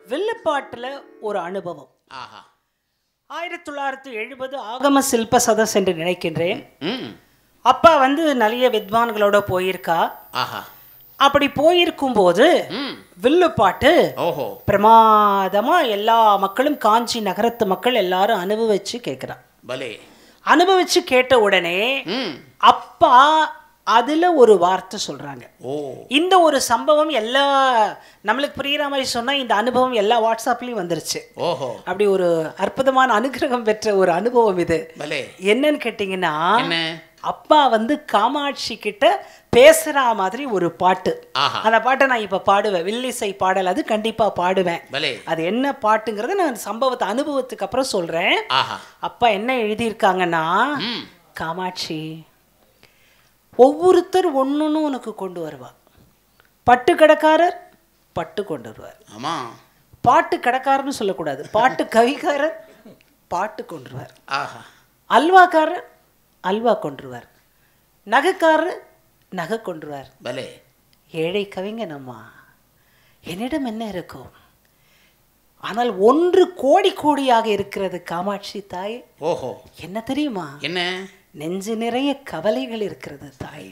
வில்லுப்பாட்டில் ஒரு அனுபவம் ஆஹா ஆயிரத்தி தொள்ளாயிரத்தி எழுபது ஆகம சில்ப சதஸ் என்று நினைக்கின்றேன் ம் அப்பா வந்து நிறைய வித்வான்களோட போயிருக்கா ஆஹா அப்படி போயிருக்கும்போது ம் வில்லுப்பாட்டு ஓஹோ பிரமாதமா எல்லா மக்களும் காஞ்சி நகரத்து மக்கள் எல்லாரும் அனுபவிச்சு கேட்குறா பலே அனுபவிச்சு கேட்ட உடனே ம் அப்பா அதுல ஒரு வார்த்தை சொல்றாங்க ஓ இந்த ஒரு சம்பவம் எல்லா நம்மளுக்கு புரியுற மாதிரி சொன்னா இந்த அனுபவம் எல்லா வாட்ஸ்அப்லயும் வந்துருச்சு ஓஹோ அப்படி ஒரு அற்புதமான அனுகிரகம் பெற்ற ஒரு அனுபவம் இது பலே என்னன்னு கேட்டிங்கன்னா என்ன அப்பா வந்து காமாட்சி கிட்ட பேசுற மாதிரி ஒரு பாட்டு ஆஹா அந்த பாட்டை நான் இப்ப பாடுவேன் வில்லிசை பாடல் அது கண்டிப்பா பாடுவேன் பலே அது என்ன பாட்டுங்கிறத நான் சம்பவத்தை அனுபவத்துக்கு அப்புறம் சொல்றேன் ஆஹா அப்பா என்ன எழுதியிருக்காங்கன்னா ம் காமாட்சி ஒவ்வொருத்தர் ஒன்னொன்னு உனக்கு கொண்டு வருவா பட்டு கடைக்காரர் பட்டு கொண்டு வருவார் ஆமா பாட்டு கடைக்காரர்னு சொல்லக்கூடாது பாட்டு கவிக்காரர் பாட்டு கொண்டு வருவார் ஆஹா அல்வாக்காரர் அல்வா கொண்டுருவார் நகைக்காரர் நகை கொண்டுருவார் பலே ஏழை கவிஞனம்மா என்னிடம் என்ன இருக்கும் ஆனால் ஒன்று கோடி கோடியாக இருக்கிறது காமாட்சி தாய் ஓஹோ என்ன தெரியுமா என்ன நெஞ்சு நிறைய கவலைகள் இருக்கிறது தாய்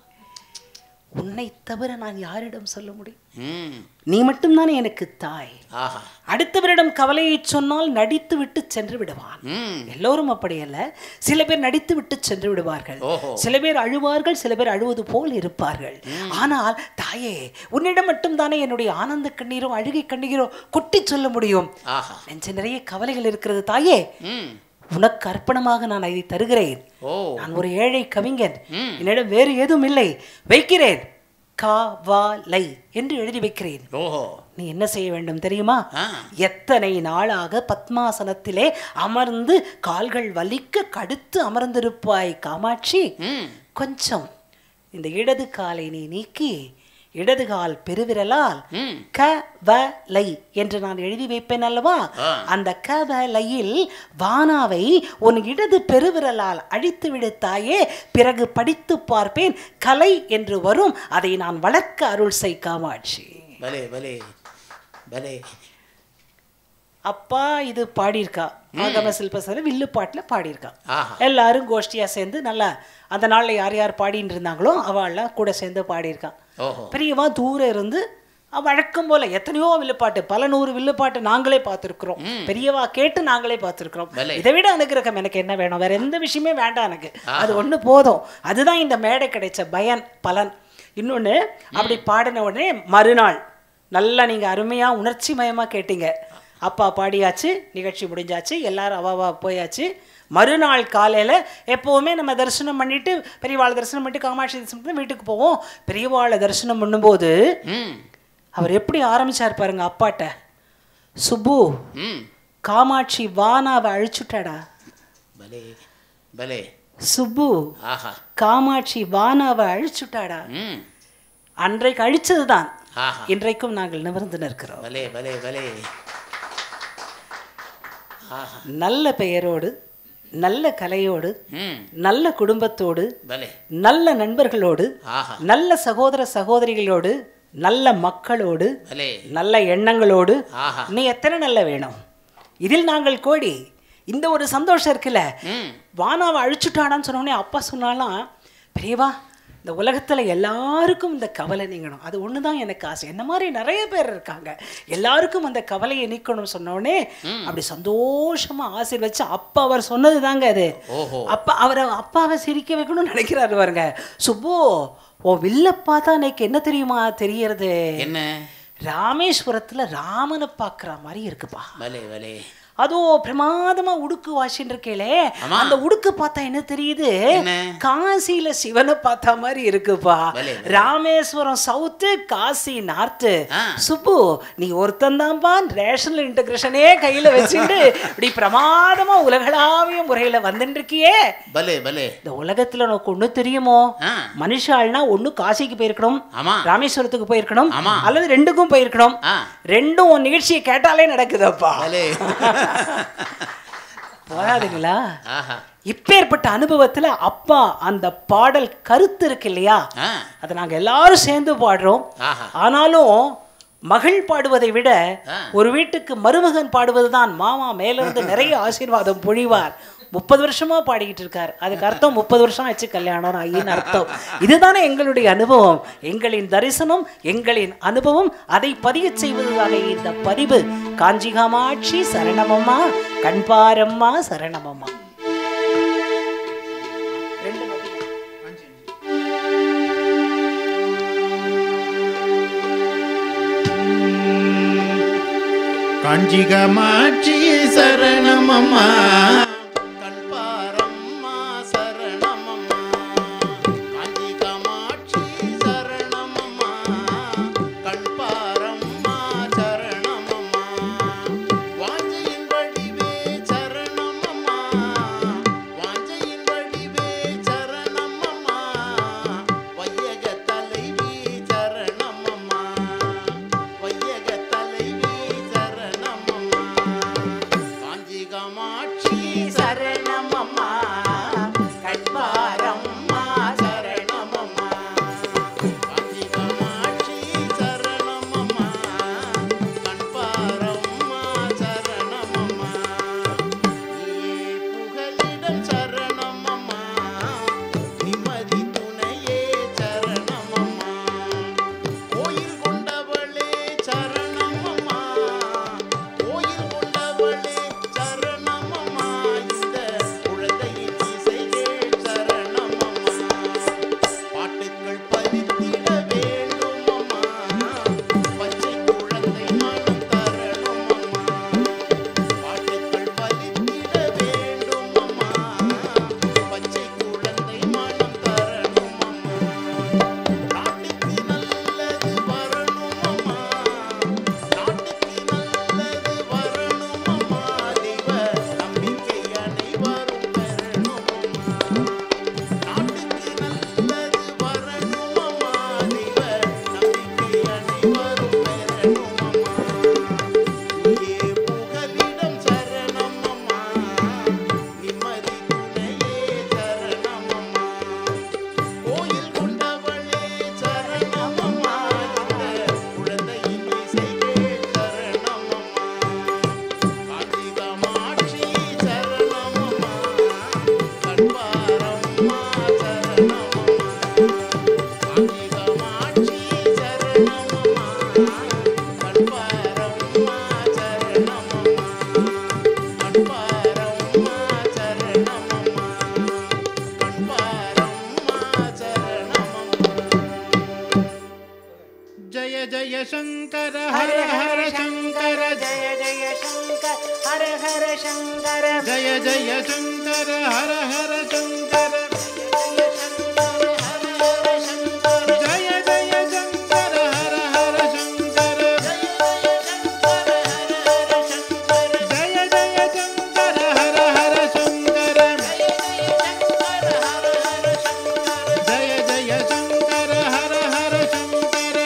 உன்னை தவிர நான் யாரிடம் சொல்ல முடியும் ம் நீ மட்டும்தானே எனக்கு தாய் ஆஹா அடுத்தவரிடம் கவலையை சொன்னால் நடித்து விட்டு சென்று விடுவான் ம் எல்லோரும் அப்படி அல்ல சில பேர் நடித்து விட்டு சென்று விடுவார்கள் ஓஹோ சில பேர் அழுவார்கள் சில பேர் அழுவது போல் இருப்பார்கள் ஆனால் தாயே உன்னிடம் மட்டும்தானே என்னுடைய ஆனந்த கண்ணீரும் அழுகை கண்ணீரும் கொட்டி சொல்ல முடியும் ஆஹா நெஞ்ச நிறைய கவலைகள் இருக்கிறது தாயே ம் உனக்கு அர்ப்பணமாக நான் இதை தருகிறேன் ஓ நான் ஒரு ஏழை கவிஞன் ம். என்னிடம் வேறு ஏதும் இல்லை வைக்கிறேன் காவாலை என்று எழுதி வைக்கிறேன் ஓஹோ நீ என்ன செய்ய வேண்டும் தெரியுமா ஆ எத்தனை நாளாக பத்மாசனத்திலே அமர்ந்து கால்கள் வலிக்க கடுத்து அமர்ந்திருப்பாய் காமாட்சி ம் கொஞ்சம் இந்த இடது காலை நீ நீக்கி இடது கால் பெருவிரலால் ம் க வ லை என்று நான் எழுதி வைப்பேன் அல்லவா ஆ. அந்த க வ லையில் வானாவை உன் இடது பெருவிரலால் அழித்து விடுத்தாயே பிறகு படித்து பார்ப்பேன் கலை என்று வரும் அதை நான் வளர்க்க அருள் செய் காமாட்சி பலே பலே பலே அப்பா இது பாடியிருக்கா ஆகம சில்பசர வில்லு பாட்டில் பாடியிருக்கா ஆஹா எல்லாரும் கோஷ்டியா சேர்ந்து நல்லா அந்த நாள்ல யார் யார் பாடின்னு இருந்தாங்களோ அவள்லாம் கூட சேர்ந்து பாடியிருக்கா ஓஹோ பெரியவா தூரம் இருந்து அவ வழக்கம் போல எத்தனையோ வில்லுப்பாட்டு பல நூறு வில்லுப்பாட்டு நாங்களே பார்த்துருக்குறோம் பெரியவா கேட்டு நாங்களே பார்த்துருக்குறோம் பலே. இதை விட அனுகிரகம் எனக்கு என்ன வேணும் வேற எந்த விஷயமே வேண்டாம் எனக்கு அது ஒண்ணு போதும் அதுதான் இந்த மேடை கிடைச்ச பயன் பலன் இன்னொன்னு அப்படி பாடின உடனே மறுநாள் நல்லா நீங்க அருமையா உணர்ச்சி மயமா கேட்டீங்க அப்பா பாடியாச்சு நிகழ்ச்சி முடிஞ்சாச்சு எல்லாரும் அவாவா போயாச்சு மறுநாள் காலையில எப்பவுமே நம்ம தரிசனம் பண்ணிட்டு பெரியவாளை தரிசனம் பண்ணிட்டு காமாட்சி தரிசனம் பண்ணிட்டு வீட்டுக்கு போவோம் பெரியவாளை தரிசனம் பண்ணும்போது ம் அவர் எப்படி ஆரம்பிச்சார் பாருங்க அப்பாட்ட சுப்பு ம் காமாட்சி வானாவை அழிச்சுட்டாடா பலே பலே சுப்பு ஆஹா காமாட்சி வானாவை அழிச்சுட்டாடா ம் அன்றைக்கு அழிச்சதுதான் ஆஹா இன்றைக்கும் நாங்கள் நிமிர்ந்து நிற்கிறோம் பலே பலே பலே ஆஹா நல்ல பெயரோடு நல்ல கலையோடு ம் நல்ல குடும்பத்தோடு பலே நல்ல நண்பர்களோடு ஆஹா நல்ல சகோதர சகோதரிகளோடு நல்ல மக்களோடு பலே நல்ல எண்ணங்களோடு ஆஹா நீ எத்தனை நல்ல வேணும் இதில் நாங்கள் கோடி இந்த ஒரு சந்தோஷம் இருக்குல்ல ம் வானாவை அழிச்சுட்டாடான்னு சொன்னோடனே அப்பா சொன்னாலாம் பெரியவா இந்த உலகத்துல எல்லாருக்கும் இந்த கவலை நீங்கணும் அது ஒன்று தான் எனக்கு ஆசை என்ன மாதிரி நிறைய பேர் இருக்காங்க எல்லாருக்கும் அந்த கவலையை நீக்கணும்னு சொன்னோடனே அப்படி சந்தோஷமா ஆசீர்வச்சு அப்பா அவர் சொன்னது தாங்க அது ஓஹோ அப்பா அவரை அப்பாவை சிரிக்க வைக்கணும்னு நினைக்கிறாரு பாருங்க சுப்பு ஓ வில்லப்பா தான் எனக்கு என்ன தெரியுமா தெரியறது என்ன ராமேஸ்வரத்துல ராமனை பார்க்குற மாதிரி இருக்குப்பா பலே பலே அதுவும் பிரமாதமா உடுக்கு வாசின்னு இருக்கேளே ஆமா. அந்த உடுக்கு பார்த்தா என்ன தெரியுது என்ன? காசியில சிவனை பார்த்தா மாதிரி இருக்குப்பா பலே, ராமேஸ்வரம் சவுத்து காசி நார்த்து ஆ. சுப்பு நீ ஒருத்தன் தான்ப்பா ரேஷனல் இன்டகிரேஷனே கையில வச்சுட்டு இப்படி பிரமாதமா உலகளாவிய முறையில வந்துட்டு இருக்கியே பலே பலே இந்த உலகத்துல உனக்கு ஒண்ணு தெரியுமோ ஆ மனுஷாள்னா ஒண்ணு காசிக்கு போயிருக்கணும் ஆமா ராமேஸ்வரத்துக்கு போயிருக்கணும் ஆமா. அல்லது ரெண்டுக்கும் போயிருக்கணும் ஆ ரெண்டும் உன் நிகழ்ச்சியை கேட்டாலே நடக்குதப்பா பலே போராதுங்களா ஆஹா இப்பேற்பட்ட அனுபவத்துல அப்பா அந்த பாடல் கருத்து இருக்கு இல்லையா ஆ அதை நாங்க எல்லாரும் சேர்ந்து பாடுறோம் ஆஹா ஆனாலும் மகள் பாடுவதை விட ஆ. ஒரு வீட்டுக்கு மருமகன் பாடுவதுதான் மாமா மேல இருந்து நிறைய ஆசீர்வாதம் பொழிவார் முப்பது வருஷமா பாடிக்கிட்டு இருக்கார் அதுக்கு அர்த்தம் முப்பது வருஷம் ஆச்சு கல்யாணம் ஆகின்னு அர்த்தம் இதுதானே எங்களுடைய அனுபவம் எங்களின் தரிசனம் எங்களின் அனுபவம் அதை பதியச் செய்வதுதானே இந்த பதிவு காஞ்சி காமாட்சி சரணமம்மா கண்பாரம்மா சரணமம்மா ரெண்டு பதியம். காஞ்சிகமாட்சி சரணமம்மா கண்பாரம்மா சரணமம்மா காஞ்சிகமாட்சி சரணமம்மா கண்பாரம்மா சரணமம்மா வாஞ்சையின் வடிவே சரணமம்மா வாஞ்சையின் வடிவே சரணமம்மா வையக தலைவி சரணமம்மா வையக தலைவி சரணமம்மா காஞ்சி காமாட்சி சரணமம்மா கண்பாரம்மா சரணமம்மா காஞ்சி காமாட்சி சரணமம்மா கண்பாரம்மா சரணமம்மா நீயே புகலிடம் சரணமம்மா நிம்மதி துணையே சரணமம்மா கோயில் கொண்டவளே சரணமம்மா கோயில் கொண்டவளே சரணமம்மா இந்த குழந்தையின் இசையே சரணமம்மா பாட்டுக்கள் பதித்திட வேண்டுமம்மா பச்சை குழந்தை மனம் தரணுமம்மா பாட்டுக்கள் பதித்திட வேண்டுமம்மா பச்சை குழந்தை மனம் தரணுமம்மா நாட்டுக்கு நல்லது வரணுமம்மா நாட்டுக்கு நல்லது வரணுமம்மா தெய்வ நம்பிக்கை அனைவரும் பெறணுமம்மா நாட்டுக்கு நல்லது வரணுமம்மா தெய்வ நம்பிக்கை அனைவரும் பெறணுமம்மா நீயே புகலிடம் சரணமம்மா நிம்மதி துணையே சரணமம்மா கோயில் கொண்டவளே சரணமம்மா இந்த குழந்தையின் இசையே சரணமம்மா காஞ்சிகாமாட்சி சரணமம்மா கண்பாரம்மா சரணமம்மா காஞ்சிகாமாட்சி சரணமம்மா கண்பாரம்மா சரணமம்மா கண்பாரம்மா சரணமம்மா கண்பாரம்மா சரணமம்மா ஜய ஜய சங்கர ஹர ஹர சங்கர ஜய ஜய சங்கர ஹர ஹர சங்கர ஜய ஜய சங்கர ஹர ஹர சங்கர ஜய ஜய சங்கர ஹர ஹர சங்கர ஜய ஜய சங்கர ஹர ஹர சங்கர ஜய ஜய சங்கர ஹர ஹர சங்கர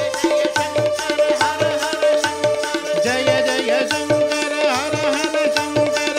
ஜய ஜய சங்கர ஹர ஹர சங்கர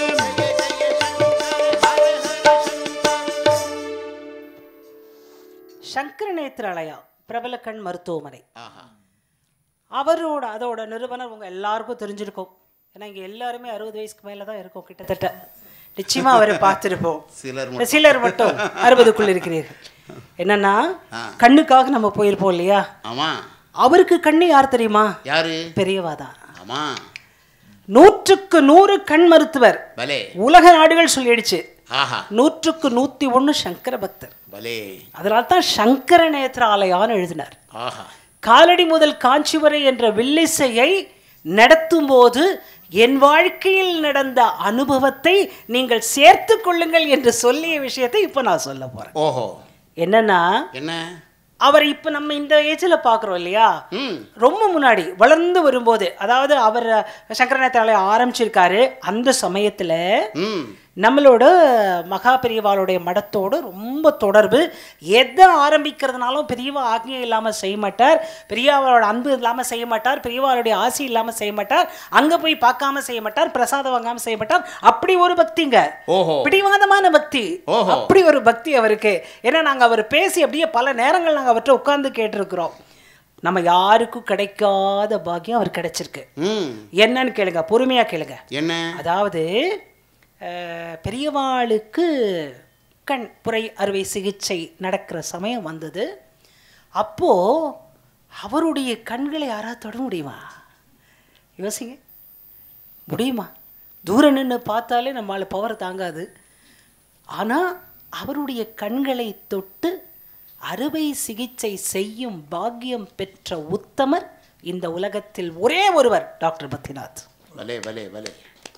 சங்கர நேத்ராலயா பிரபல கண் மருத்துவமனை ஆஹா அவரோட அதோட நிறுவனர் உங்க எல்லாருக்கும் தெரிஞ்சிருக்கும் ஏன்னா இங்க எல்லாருமே அறுபது வயசுக்கு மேல தான் இருக்கும் கிட்டத்தட்ட நிச்சயமா அவரை பார்த்திருப்போம் சிலர் சிலர் மட்டும் அறுபதுக்குள் இருக்கிறீர்கள் என்னன்னா கண்ணுக்காக நம்ம போயிருப்போம் இல்லையா ஆமா அவருக்கு கண்ணு யார் தெரியுமா யாரு பெரியவா தான் ஆமா நூற்றுக்கு நூறு கண் மருத்துவர் பலே உலக நாடுகள் சொல்லிடுச்சு ஆஹா நூற்றுக்கு நூத்தி ஒண்ணு சங்கர பக்தர் பலே அதனால தான் சங்கர நேத்ராலயான்னு எழுதினார் ஆஹா காலடி முதல் காஞ்சி வரை என்ற வில்லிசையை நடத்தும் போது என் வாழ்க்கையில் நடந்த அனுபவத்தை நீங்கள் சேர்த்து கொள்ளுங்கள் என்று சொல்லிய விஷயத்தை இப்போ நான் சொல்ல போறேன் ஓஹோ என்னன்னா என்ன அவர் இப்போ நம்ம இந்த ஏஜில் பார்க்குறோம் இல்லையா ம் ரொம்ப முன்னாடி வளர்ந்து வரும்போது அதாவது அவர் சங்கரநாத்தாலயம் ஆரம்பிச்சிருக்காரு அந்த சமயத்தில் ம் நம்மளோட மகா பெரியவாளுடைய மடத்தோடு ரொம்ப தொடர்பு எதை ஆரம்பிக்கிறதுனாலும் பெரியவா ஆக்ஞை இல்லாமல் செய்ய மாட்டார் பெரியவாளோட அன்பு இல்லாமல் செய்ய மாட்டார் பெரியவாளுடைய ஆசி இல்லாமல் செய்ய மாட்டார் அங்கே போய் பார்க்காம செய்ய மாட்டார் பிரசாதம் வாங்காம செய்ய மாட்டார் அப்படி ஒரு பக்திங்க ஓஹோ பிடிவாதமான பக்தி ஓஹோ. அப்படி ஒரு பக்தி அவருக்கு ஏன்னா நாங்கள் அவர் பேசி அப்படியே பல நேரங்கள் நாங்கள் அவர்கிட்ட உட்கார்ந்து கேட்டிருக்கிறோம் நம்ம யாருக்கும் கிடைக்காத பாக்கியம் அவர் கிடைச்சிருக்கு ம் என்னன்னு கேளுங்க பொறுமையா கேளுங்க என்ன அதாவது அஹ், பெரியவாளுக்கு கண் புரை அறுவை சிகிச்சை நடக்கிற சமயம் வந்தது அப்போ அவருடைய கண்களை யாராவது தொட முடியுமா யோசிங்க முடியுமா தூரம் நின்று பார்த்தாலே நம்மளால் பவர் தாங்காது ஆனால் அவருடைய கண்களை தொட்டு அறுவை சிகிச்சை செய்யும் பாக்கியம் பெற்ற உத்தமர் இந்த உலகத்தில் ஒரே ஒருவர் டாக்டர் பத்திநாத் வலே வலே வலே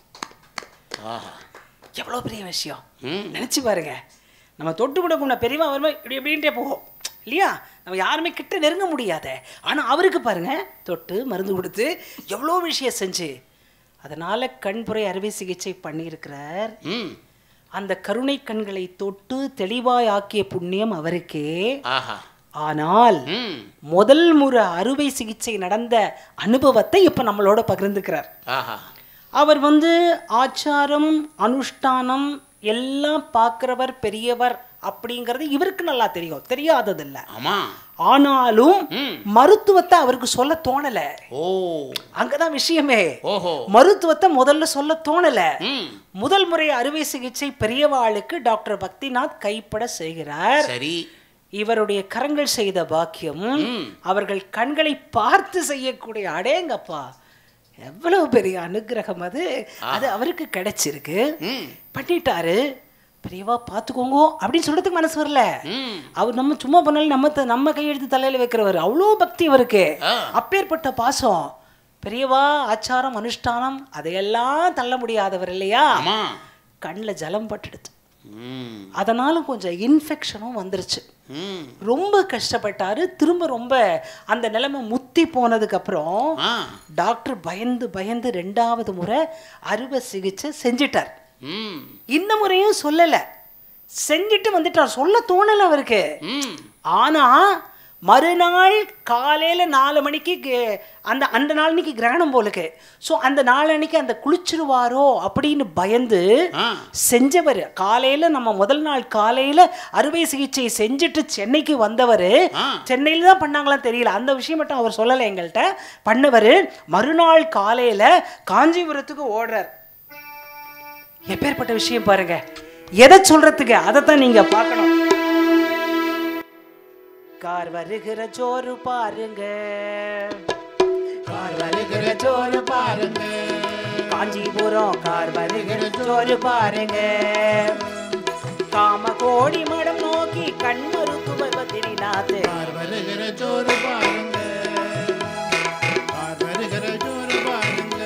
ஆஹா எவ்வளோ பெரிய விஷயம் ம். நினச்சி பாருங்க நம்ம தொட்டு கூட கூட பெரியவா வரும்போது இப்படி இப்படின்ட்டே போகும் இல்லையா நம்ம யாருமே கிட்ட நெருங்க முடியாத ஆனால் அவருக்கு பாருங்க தொட்டு மருந்து கொடுத்து எவ்வளோ விஷயம் செஞ்சு அதனால கண்புரை அறுவை சிகிச்சை பண்ணியிருக்கிறார் ம் அந்த கருணை கண்களை தொட்டு தெளிவாய் ஆக்கிய புண்ணியம் அவருக்கே ஆஹா ஆனால் ம் முதல் முறை அறுவை சிகிச்சை நடந்த அனுபவத்தை இப்போ நம்மளோட பகிர்ந்துக்கிறார் ஆஹா அவர் வந்து ஆச்சாரம் அனுஷ்டானம் எல்லாம் பார்க்கிறவர் பெரியவர் அப்படிங்கிறது இவருக்கு நல்லா தெரியும் தெரியாததில்ல ஆமா ஆனாலும் ம் மருத்துவத்தை அவருக்கு சொல்ல தோணல ஓ அங்கதான் விஷயமே ஓஹோ மருத்துவத்தை முதல்ல சொல்ல தோணல ம் முதல் முறை அறுவை சிகிச்சை பெரியவாளுக்கு டாக்டர் பக்திநாத் கைப்பட செய்கிறார் சரி இவருடைய கரங்கள் செய்த பாக்கியம் ம். அவர்கள் கண்களை பார்த்து செய்யக்கூடிய அடேங்கப்பா எவ்வளவு பெரிய அனுக்கிரகம் அது அது அவருக்கு கிடைச்சிருக்கு ம் பண்ணிட்டாரு பெரியவா பார்த்துக்கோங்க அப்படின்னு சொல்றதுக்கு மனசு வரல ம் அவர் நம்ம சும்மா பண்ணாலும் நம்ம த- நம்ம கையெழுத்து தலையில வைக்கிறவர் அவ்வளோ பக்தி அவருக்கு ஆ. அப்பேற்பட்ட பாசம் பெரியவா ஆச்சாரம் அனுஷ்டானம் அதையெல்லாம் தள்ள முடியாதவர் இல்லையா ஆமா கண்ணில் ஜலம் பட்டுடுது ம் அதனால கொஞ்சம் இன்ஃபெக்ஷனும் வந்துருச்சு ம் ரொம்ப கஷ்டப்பட்டாரு திரும்ப ரொம்ப அந்த நிலைமை முத்தி போனதுக்கு அப்புறம் ஆ டாக்டர் பயந்து பயந்து ரெண்டாவது முறை அறுவை சிகிச்சை செஞ்சிட்டார் ம் இந்த முறையும் சொல்லல செஞ்சுட்டு வந்துட்டார் சொல்ல தோணல அவருக்கு ம் ஆனா மறுநாள் காலையில நாலு மணிக்கு கே- அந்த அந்த நாளன்னைக்கு கிரகணம் போலுக்கு ஸோ அந்த நாளன்னைக்கு அந்த குளிச்சிருவாரோ அப்படின்னு பயந்து ஆ செஞ்சவர் காலையில நம்ம முதல் நாள் காலையில அறுவை சிகிச்சை செஞ்சுட்டு சென்னைக்கு வந்தவர் ஆ. சென்னையில தான் பண்ணாங்களா தெரியல அந்த விஷயம் மட்டும் அவர் சொல்லலை எங்கள்கிட்ட பண்ணவர் மறுநாள் காலையில காஞ்சிபுரத்துக்கு ஓடுறார் எப்பேற்பட்ட விஷயம் பாருங்க எதை சொல்றதுக்கு அதைத்தான் நீங்க பார்க்கணும் கார் வருகிற ஜோறு பாருங்க கார் வருகிற ஜோறு பாருங்க காஞ்சிபுரம் கார் வருகிற ஜோறு பாருங்க காம கோடி மடம் நோக்கி கண் மருத்துவர் பத்திரிநாத் பார் வருகிற ஜோறு பாருங்க பார் வருகிற ஜோறு பாருங்க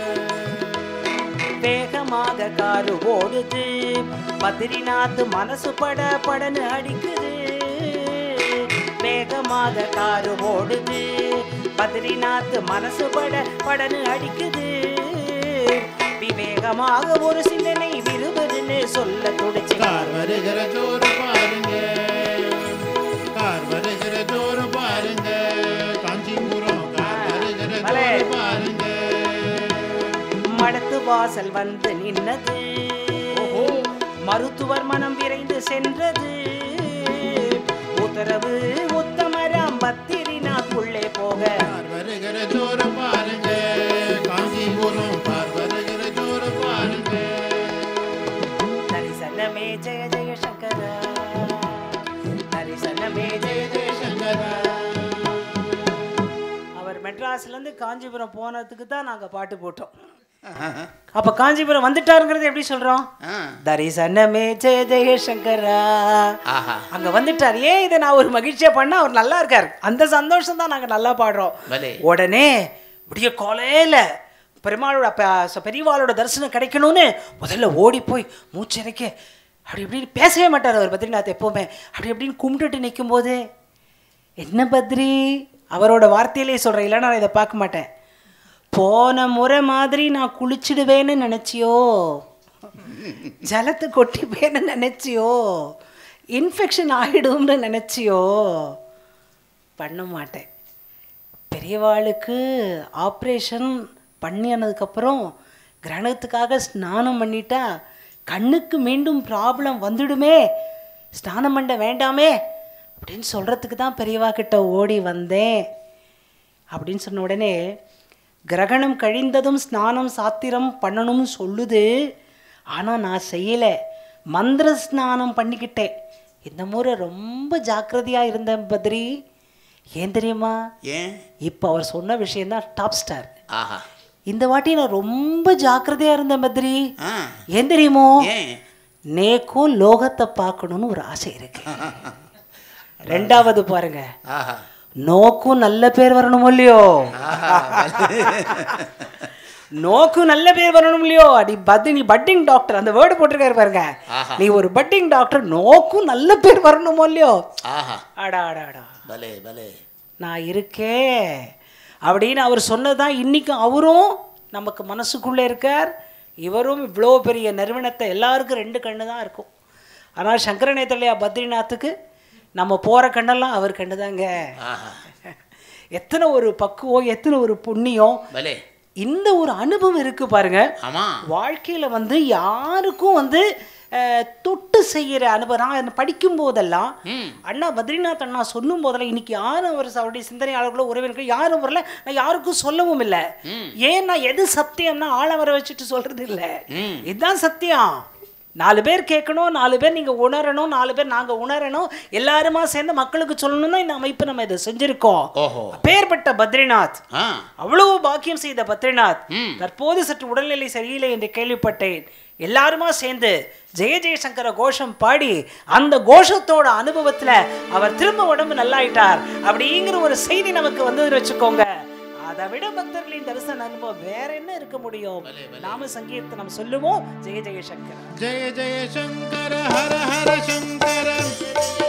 வேகமாக காரு ஓடுது பத்ரிநாத் மனசு பட படன்னு அடிக்குது வேகமாக காரு ஓடுது பத்ரிநாத் மனசு பட படன்னு அடிக்குது விவேகமாக ஒரு சிந்தனை விறுவிறுன்னு சொல்ல துடிச்சு கார் வருகிற ஜோறு பாருங்க கார் வருகிற ஜோறு பாருங்க காஞ்சிபுரம் கார் வருகிற பலே. ஜோறு பாருங்க மடத்து வாசல் வந்து நின்னது மருத்துவர் மனம் விரைந்து சென்றது உத்தரவு உத்தமராம் பத்திரிநாக்குள்ளே போக கார் வருகிற ஜோறு பாருங்க காஞ்சிபுரம் கார் வருகிற ஜோறு பாருங்க தரிசனமே ஜெய ஜெய சங்கர தரிசனமே ஜெய ஜெய சங்கரா அவர் மெட்ராஸ்ல இருந்து காஞ்சிபுரம் போனதுக்கு தான் நாங்க பாட்டு போட்டோம் அப்ப காஞ்சிபுரம் வந்துட்டாருங்கிறது எப்படி சொல்றோம் ஆ தரிசனமே ஜெய ஜெய சங்கரா ஆஹா அங்க வந்துட்டார் ஏன் இதை நான் ஒரு மகிழ்ச்சியா பண்ணா அவர் நல்லா இருக்கார் அந்த சந்தோஷம் தான் நாங்க நல்லா பாடுறோம் பலே உடனே விடிய காலையில பெருமாளோட ப- ச- பெரியவாளோட தரிசனம் கிடைக்கணும்னு முதல்ல ஓடி போய் மூச்சரைக்க அப்படி இப்படின்னு பேசவே மாட்டார் அவர் பத்ரிநாத் எப்போவுமே அப்படி இப்படின்னு கும்பிட்டுட்டு நிற்கும் போது என்ன பத்ரி அவரோட வார்த்தையிலே சொல்கிறேன் இல்லைன்னா நான் இதை பார்க்க மாட்டேன் போன முறை மாதிரி நான் குளிச்சிடுவேன்னு நினச்சியோ ஜலத்தை கொட்டிப்பேன்னு நினச்சியோ இன்ஃபெக்ஷன் ஆகிடும்னு நினச்சியோ பண்ண மாட்டேன் பெரியவாளுக்கு ஆப்ரேஷன் பண்ணினதுக்கப்புறம் கிரகணத்துக்காக ஸ்நானம் பண்ணிட்டா கண்ணுக்கு மீண்டும் ப்ராப்ளம் வந்துடுமே ஸ்நானம் பண்ண வேண்டாமே அப்படின்னு சொல்கிறதுக்கு தான் பெரியவா கிட்ட ஓடி வந்தேன் அப்படின்னு சொன்ன உடனே கிரகணம் கழிந்ததும் ஸ்நானம் சாத்திரம் பண்ணணும்னு சொல்லுது ஆனால் நான் செய்யலை மந்திர ஸ்நானம் பண்ணிக்கிட்டேன் இந்த முறை ரொம்ப ஜாக்கிரதையாக இருந்தேன் பத்ரி ஏன் தெரியுமா ஏன் இப்போ அவர் சொன்ன விஷயம்தான் டாப் ஸ்டார் ஆஹா இந்த வாட்டி நான் ரொம்ப ஜாக்கிரதையாக இருந்தேன் பத்ரி ஆ ஏன் தெரியுமோ ஏன் நேக்கும் லோகத்தை பார்க்கணும்னு ஒரு ஆசை இருக்கு ரெண்டாவது பாருங்க ஆஹா நோக்கும் நல்ல பேர் வரணும் இல்லையோ நோக்கும் நல்ல பேர் வரணும் இல்லையோ அடி பத்து நீ பட்டிங் டாக்டர் அந்த வேர்டு போட்டிருக்காரு பாருங்க ஆஹா. நீ ஒரு பட்டிங் டாக்டர் நோக்கும் நல்ல பேர் வரணுமோ இல்லையோ ஆஹா அடா அடா அடா பலே பலே நான் இருக்கேன் அப்படின்னு அவர் சொன்னதுதான் இன்னைக்கும் அவரும் நமக்கு மனசுக்குள்ளே இருக்கார் இவரும் இவ்வளோ பெரிய நிறுவனத்தை எல்லாருக்கும் ரெண்டு கண்ணு தான் இருக்கும் ஆனால் சங்கரநேத்தலையா பத்ரிநாத்துக்கு நம்ம போகிற கண்ணெல்லாம் அவர் கண்ணு தாங்க ஆஹா எத்தனை ஒரு பக்குவம் எத்தனை ஒரு புண்ணியம் பலே இந்த ஒரு அனுபவம் இருக்கு பாருங்க ஆமா வாழ்க்கையில வந்து யாருக்கும் வந்து அஹ், தொட்டு செய்யற அனுபவம் நான் படிக்கும் போதெல்லாம் ம் அண்ணா பத்ரிநாத் அண்ணா சொல்லும் போதெல்லாம் இன்னைக்கு யாரும் அவர் அவருடைய சிந்தனையாளர்களோ உறவினர்களோ யாரும் வரல நான் யாருக்கும் சொல்லவும் இல்லை ஏன்னா எது சத்தியம்னா ஆளை வர வச்சுட்டு சொல்றது இல்லை ம் இதுதான் சத்தியம் நாலு பேர் கேட்கணும் நாலு பேர் நீங்க உணரணும் நாலு பேர் நாங்க உணரணும் எல்லாருமா சேர்ந்து மக்களுக்கு சொல்லணும் தான் இந்த அமைப்பு நம்ம இதை செஞ்சிருக்கோம் ஓஹோ பேர்பட்ட பத்ரிநாத் ஆ அவ்வளவு பாக்கியம் செய்த பத்ரிநாத் ம். தற்போது சற்று உடல்நிலை சரியில்லை என்று கேள்விப்பட்டேன் எல்லாருமா சேர்ந்து ஜெய ஜெயசங்கர கோஷம் பாடி அந்த கோஷத்தோட அனுபவத்துல அவர் திரும்ப உடம்பு நல்லாயிட்டார் அப்படிங்கிற ஒரு செய்தி நமக்கு வந்ததுன்னு வச்சுக்கோங்க அதை விட பக்தர்களின் தரிசன அனுபவம் வேற என்ன இருக்க முடியும் நாம சங்கீர்த்தனம் சொல்லுவோம் ஜெய ஜெயசங்கர जय जय शङ्कर हर हर शङ्कर